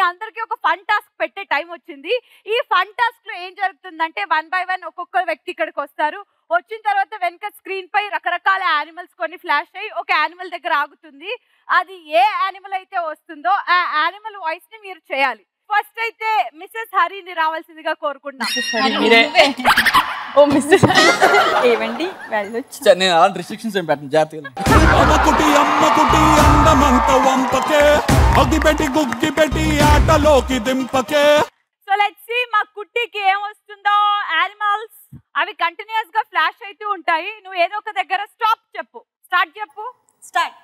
అందరికీ ఒక fun task పెట్టే టైం వచ్చింది ఈ ఫన్ టాస్క్ లో ఏం జరుగుతుందంటే వన్ బై వన్ ఒక్కొక్క వ్యక్తి ఇక్కడికి వస్తారు వచ్చిన తర్వాత వెనక స్క్రీన్ పై రకరకాల యానిమల్స్ కొన్ని ఫ్లాష్ అయ్యి ఒక యానిమల్ దగ్గర ఆగుతుంది అది ఏ యానిమల్ అయితే వస్తుందో ఆ యానిమల్ వాయిస్ ని మీరు చేయాలి ఫస్ట్ అయితే మిస్సెస్ హరిని రావాల్సిందిగా కోరుకుంటున్నాం మీరే ఓ మిస్టర్ ఏవండి వెళ్ళొచ్చు చ, నేను అలాంటి రిస్ట్రిక్షన్స్ ఏం పెట్టను జాగ్రత్తగా అమ్మకుటి అమ్మకుటి అందమంత వంపకే అగ్గిపెట్టి గుగ్గిపెట్టి ఆటలోకి దింపకే సో లెట్స్ సీ మా కుట్టికి ఏం వస్తుందో యానిమల్స్ అవి కంటిన్యూస్ గా ఫ్లాష్ అవుతూ ఉంటాయి నువ్వు ఏదో ఒక దగ్గర స్టాప్ చెప్పు స్టార్ట్ చెప్పు స్టార్ట్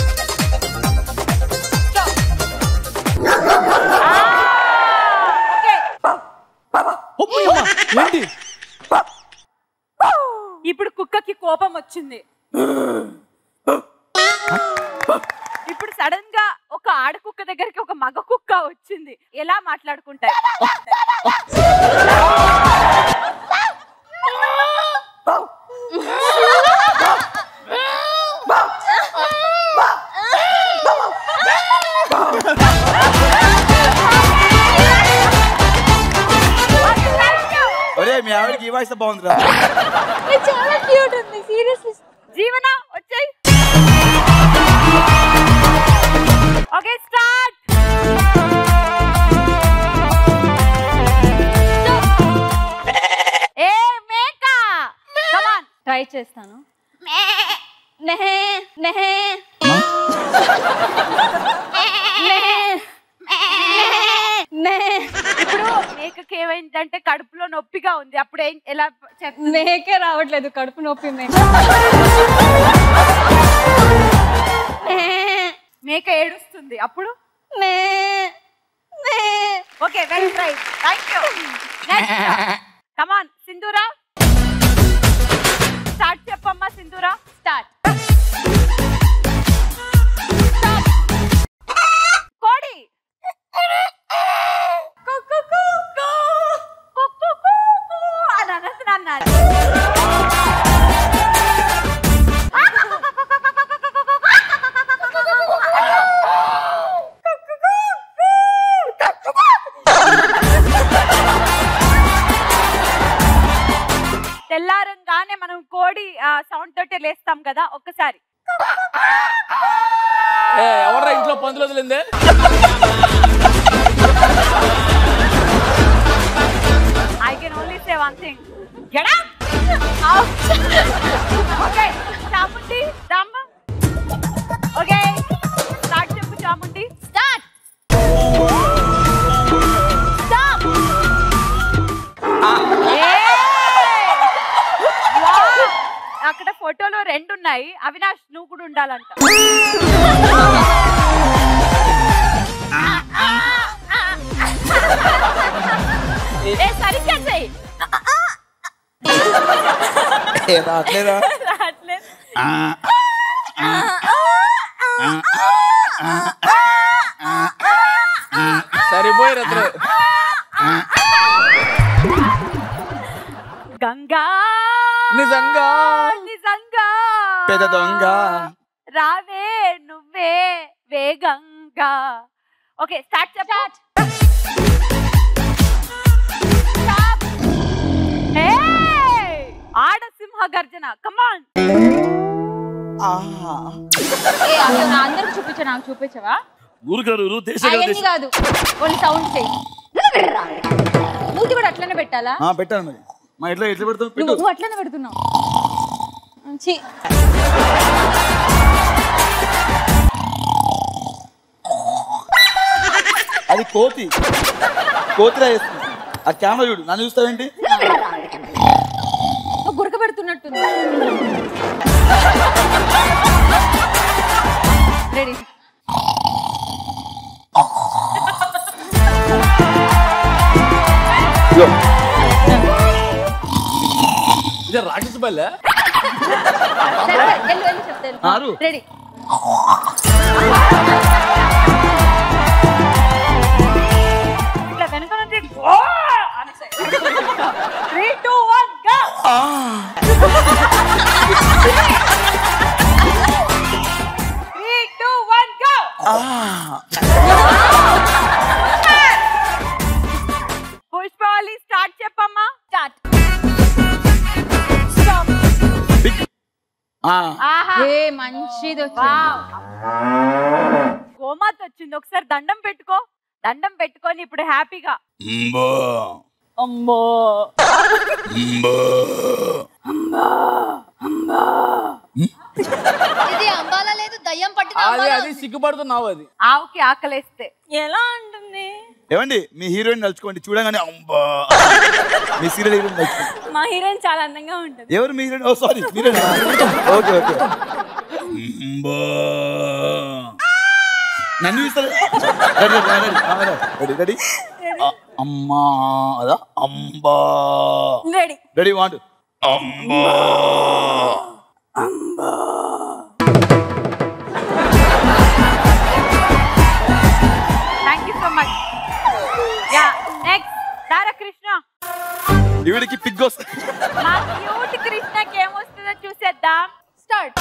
ఏంటి ఇప్పుడు కుక్కకి కోపం వచ్చింది ఇప్పుడు సడన్ గా ఒక ఆడ కుక్క దగ్గరికి ఒక మగ కుక్క వచ్చింది ఎలా మాట్లాడుకుంటాయి ఒరే మీ ఆవిడకి ఈ వాయిస్ బాగుందిరా చాలా క్యూట్ ఉంది సీరియస్లీ జీవన వచ్చాయి ఓకే స్టార్ట్ ఏ మేక కమాన్ ట్రై చేస్తాను నెహే నెహే నెహే ఇప్పుడు మేకకి ఏమైందంటే కడుపులో నొప్పిగా ఉంది అప్పుడు ఏం ఎలా చెప్తుంది మేకే రావట్లేదు కడుపు నొప్పి మేక మేక ఏడుస్తుంది అప్పుడు మే మే okay well try thank you next come on Sindhura start చెప్పమ్మా సింధూరా స్టార్ట్ కోడి కు, కు, కు, కు. కు, కు, కు, కు అని అనొద్దు నాన్న. తెల్లారంగానే మనం కోడి సౌండ్ తోటే లేస్తాం కదా ఒక్కసారి ఏ, ఎవర్రా ఇంట్లో పందులు వదిలిందే I can only say one thing get okay Chamundi దమ్ ఓకే స్టార్ట్ చెప్పు చాముండి స్టార్ట్ స్టాప్ అక్కడ ఫోటోలో రెండు ఉన్నాయి అవినాష్ నువ్వు కూడా ఉండాలంట ఏ సరిగ్గా చెయ్యి ఏ, రావట్లేదా రావట్లేదు. సరిపోయి రత్రే గంగా నిజంగా నిజంగా పెద్ద దొంగ రావే నువ్వే వేగంగా ఓకే స్టార్ట్ స్టార్ట్ ఆడ సింహ గర్జన కమాన్ ఆహా. ఏ అసలు నా అందరికి చూపించా నాకు చూపించవా ఊరుకరు దేశ అవన్నీ కాదు ఓన్లీ సౌండ్ చేయి మూతి కూడా అట్లనే పెట్టాలా పెట్టాను మరి మా ఇంట్లో ఎట్లా పెడతావు నువ్వు పెట్టు నువ్వు అట్లనే పెడుతున్నావు ఛీ. అది కోతి కోతిరా వేస్తుంది ఆ కెమెరా చూడు నన్ను చూస్తావేంటి నువ్వు గురక పెడుతున్నట్టుంది రెడీ ఇదిగో. ఇదే రాక్షస బల్లె సరే వెళ్ళు వెళ్ళు చెప్తాను ఆరు. రెడీ ఇట్లా వెనక నుంచి go three two one go three two one go ఆ, ఆహా ఏ మంచిది వచ్చింది వావ్. గోమాత వచ్చింది ఒకసారి దండం పెట్టుకో దండం పెట్టుకొని ఇప్పుడు హ్యాపీగా అంబా, అమ్మో అంబా. ఇది అంబాలా లేదు దయ్యం పట్టిన అది అంబాలా అది సిగ్గుపడుతున్నావు అది ఆవుకి ఆకలేస్తే ఎలా ఉంటుంది ఏమండి మీ హీరోయిన్ తలుచుకోండి చూడగానే అంబా మీ సీరియల్ హీరోయిన్ తలుచుకోండి మా హీరోయిన్ చాలా అందంగా ఉంటుంది ఎవరు మీ హీరోయిన్ ఓ సారీ మీరే ఓకే ఓకే అంబా. నన్ను చూస్తారు రెడీ రెడీ రెడీ రెడీ అమ్మా అదా Amba ready ready want Amba thank you so much yeah next Dhara Krishna ఈవిడికి పిగ్ వస్తుంది మా క్యూట్ కృష్ణకి ఏమొస్తుందో చూసేద్దాం స్టార్ట్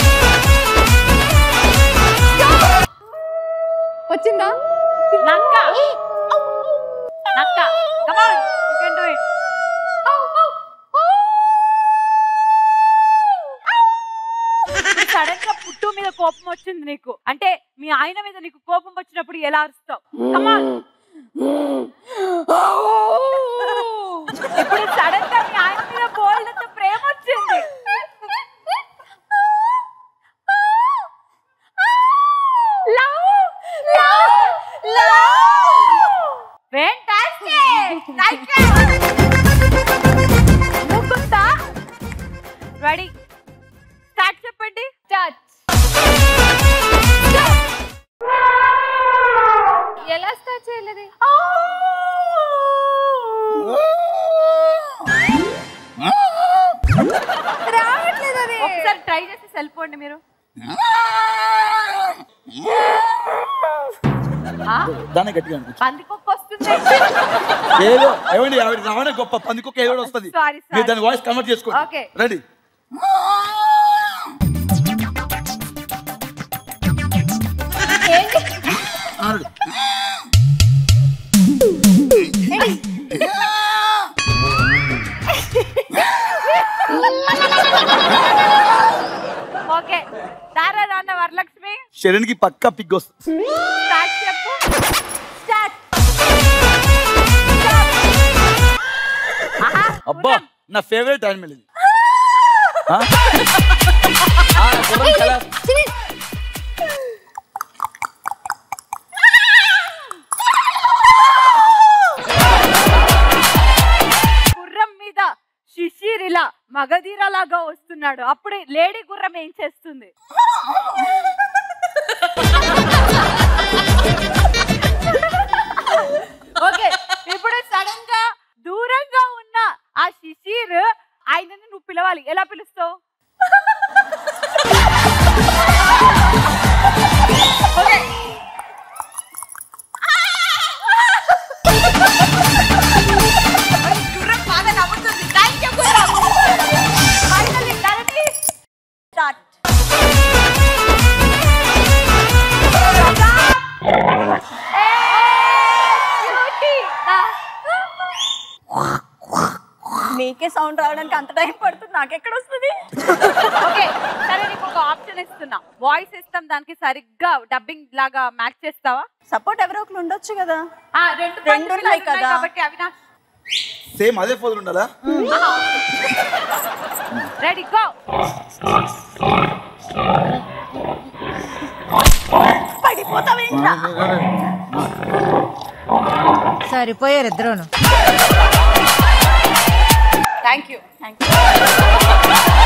వచ్చిందా నక్క నక్క come on you can do it sudden గా పుట్టు మీద కోపం వచ్చింది నీకు అంటే మీ ఆయన మీద నీకు కోపం వచ్చినప్పుడు ఎలా అరుస్తావు కమ్ ఆన్ ఇప్పుడు సడన్ గా మీ ఆయన మీద బోల్డ్ అంత ప్రేమ వచ్చింది రెడీ స్టార్ట్ చెప్పండి స్టార్ట్ ఎలా స్టార్ట్ చేయలేదు రావట్లేదు అది ఒకసారి ట్రై చేసి వెళ్ళిపోండి మీరు ఆ, దాన్ని గట్టిగా అనిపించు. పందికొక్క వస్తుంది ఏదో ఏమండి ఆవిడ రావడం గొప్ప పందికొక్క ఏదో వస్తుంది Sorry, sorry. మీరు దాని వాయిస్ కన్వర్ట్ చేసుకోండి Okay. రెడీ ఓకే దారా రాన్న వరలక్ష్మి శరణ్కి పక్కా పిగ్ వస్తుంది స్టార్ట్ చెప్పు స్టార్ట్ ఆహా అబ్బా నా ఫేవరెట్ యానిమల్ ఇది ఆ? ఆ, గుర్రం చాలా గుర్రం మీద శిశిరిలా మగధీరలాగా వస్తున్నాడు అప్పుడు లేడీ గుర్రం ఏం చేస్తుంది ఓకే ఇప్పుడు సడన్ గా దూరంగా ఉన్న ఆ శిశిర్ ఆయనని నువ్వు పిలవాలి ఎలా పిలుస్తావు ఓకే గుర్రం బాగా నవ్వుతుంది థ్యాంక్ యూ గుర్రం ఫైనల్లీ డైరెక్ట్లీ స్టార్ట్ మీకే సౌండ్ రావడానికి అంత టైం పడుతుంది నాకెక్కడ వస్తుంది ఓకే సరే నీకు ఒక ఆప్షన్ ఇస్తున్నా వాయిస్ ఇస్తాం దానికి సరిగ్గా డబ్బింగ్ లాగా మ్యాచ్ చేస్తావా సపోర్ట్ ఎవరో ఒకరు ఉండొచ్చు కదా ఆ, రెండు రెండు పండు ఉన్నాయి పిల్లలు ఉన్నాయి కదా. కాబట్టి అవినాష్ సేమ్ అదే ఫోన్ ఉండాలా రెడీ గో పడిపోతావు ఇంకా సరిపోయారు ఇద్దరును థ్యాంక్ యూ థ్యాంక్ యూ